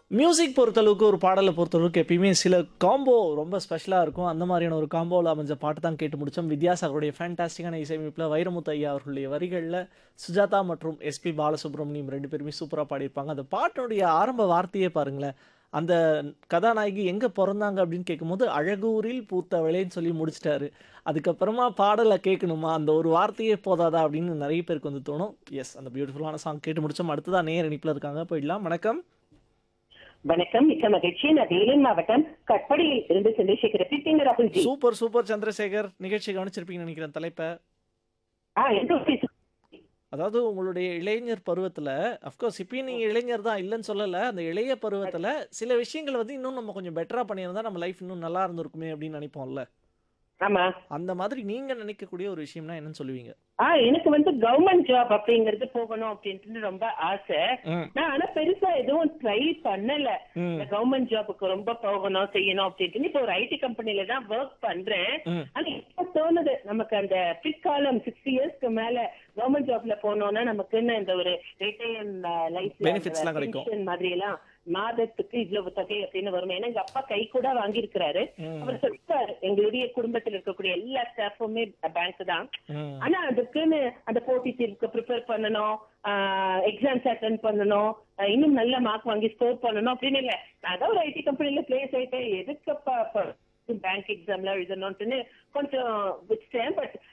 Music பொறுத்தளவுக்கு ஒரு பாடலை பொறுத்தளவுக்கு எப்பயுமே சில காம்போ ரொம்ப ஸ்பெஷலாக இருக்கும் அந்த மாதிரியான ஒரு காம்போவில் அமைஞ்ச பாட்டு தான் கேட்டு முடித்தோம் வித்யாசாகருடைய ஃபேண்டாஸ்டிக்கான இசையமைப்பில் வைரமுத்து ஐயா அவர்களுடைய வரிகளில் சுஜாதா மற்றும் எஸ்பி பாலசுப்ரமணியம் ரெண்டு பேருமே சூப்பராக பாடியிருப்பாங்க அந்த பாட்டினுடைய ஆரம்ப வார்த்தையே பாருங்களேன் அந்த கதாநாயகி எங்கே பிறந்தாங்க அப்படின்னு கேட்கும்போது அழகூரில் பூத்தவளேன்னு சொல்லி முடிச்சிட்டாரு அதுக்கப்புறமா பாடலை கேட்கணுமா அந்த ஒரு வார்த்தையே போதாதா அப்படின்னு நிறைய பேருக்கு வந்து தோணும் எஸ் அந்த பியூட்டிஃபுல்லான சாங் கேட்டு முடிச்சோம் அடுத்ததான் நேர் இணைப்பில் இருக்காங்க போயிடலாம் வணக்கம் வணக்கம் மிக்க மகிழ்ச்சி நான் வேலூர் மாவட்டம் கட்படியில் இருந்து சந்திரசேகர் எப்படி ராகுல்ஜி சூப்பர் சூப்பர் சந்திரசேகர் நிகழ்ச்சி கவனிச்சிருப்பீங்கன்னு நினைக்கிறேன் தலைப்பை ஆ எந்த ஆபீஸ் அதாவது உங்களுடைய இளைஞர் பருவத்தில் அஃப்கோர்ஸ் இப்பயும் நீங்கள் இளைஞர் தான் இல்லைன்னு சொல்லலை அந்த இளைய பருவத்தில் சில விஷயங்கள் வந்து இன்னும் நம்ம கொஞ்சம் பெட்டராக பண்ணியிருந்தா நம்ம லைஃப் இன்னும் நல்லா இருந்திருக்குமே அப்படின்னு நினைப்போம்ல ஆமா அந்த மாதிரி நீங்கள் நினைக்கக்கூடிய ஒரு விஷயம்னா என்னன்னு சொல்லுவீங்க ஆ எனக்கு வந்து கவர்மெண்ட் ஜாப் அப்படிங்கிறது போகணும் அப்படின்ட்டு ரொம்ப ஆசை ம் நான் ஆனா பெருசா எதுவும் ட்ரை பண்ணல ம் இந்த கவர்மெண்ட் ஜாபுக்கு ரொம்ப போகணும் செய்யணும் அப்படின்ட்டு இப்போ ஒரு ஐடி கம்பெனில தான் ஒர்க் பண்றேன் ம் ஆனா இப்ப தோணுது நமக்கு அந்த பிற்காலம் சிக்ஸ்டி இயர்ஸ்க்கு மேல கவர்மெண்ட் ஜாப்ல போனோம்னா நமக்குன்னு இந்த ஒரு ரிட்டையர் லைஃப் Benefits எல்லாம் கிடைக்கும். மாதிரி எல்லாம் மாதத்துக்கு இவ்வளவு தொகை அப்படின்னு வரும் ஏன்னா எங்க அப்பா கை கூட வாங்கியிருக்கிறாரு ம் அவர் சொல்றாரு எங்களுடைய குடும்பத்தில் இருக்கக்கூடிய எல்லா ஸ்டாஃபுமே பேங்க் தான் ம் ஆனா அதுக்குன்னு அந்த போட்டி தேர்வுக்கு ப்ரிப்பேர் பண்ணணும் எக்ஸாம்ஸ் அட்டன் பண்ணணும் ஆஹ் இன்னும் நல்ல மார்க் வாங்கி ஸ்கோர் பண்ணணும் அப்படின்னு இல்ல நான் அதான் ஒரு ஐடி கம்பெனில பிளேஸ் ஆயிட்டேன் எதுக்கப்பா பேங்க் எக்ஸாம்ல எழுதணும்னு கொஞ்சம் விட்டேன் பட்